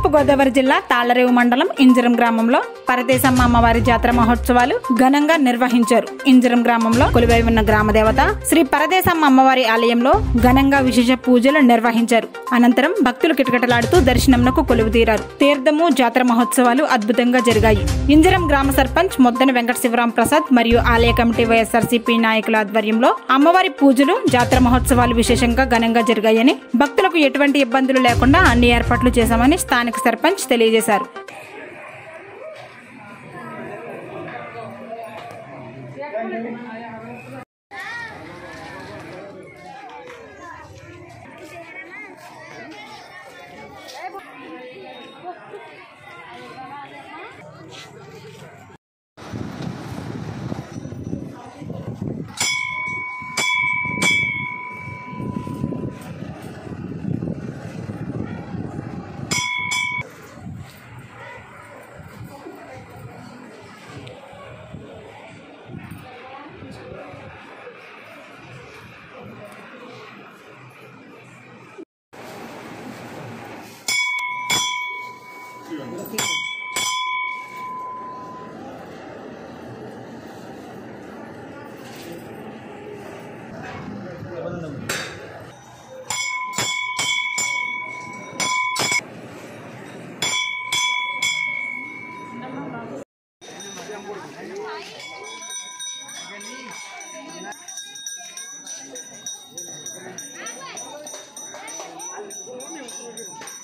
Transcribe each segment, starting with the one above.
తూర్పుగోదావరి జిల్లా తాళ్లరేవు మండలం ఇంజరం గ్రామంలో పరదేశమ్మ అమ్మవారి జాతర మహోత్సవాలు ఘనంగా నిర్వహించారు ఇంజరం గ్రామంలో కొలువై ఉన్న గ్రామ దేవత శ్రీ పరదేశమ్మ అమ్మవారి ఆలయంలో ఘనంగా విశేష పూజలు నిర్వహించారు అనంతరం భక్తులు కిటకిటలాడుతూ దర్శనంకు కొలువు తీరారు తీర్థము జాతర మహోత్సవాలు అద్భుతంగా జరిగాయి ఇంజరం గ్రామ సర్పంచ్ మొద్దన వెంకట శివరాం ప్రసాద్ మరియు ఆలయ కమిటీ వైఎస్ఆర్సీపీ నాయకుల ఆధ్వర్యంలో అమ్మవారి పూజలు జాతర మహోత్సవాలు విశేషంగా ఘనంగా జరిగాయని భక్తులకు ఎటువంటి ఇబ్బందులు లేకుండా అన్ని ఏర్పాట్లు చేశామని స్థానిక సర్పంచ్ తెలియజేశారు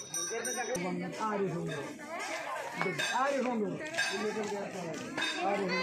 ఆరు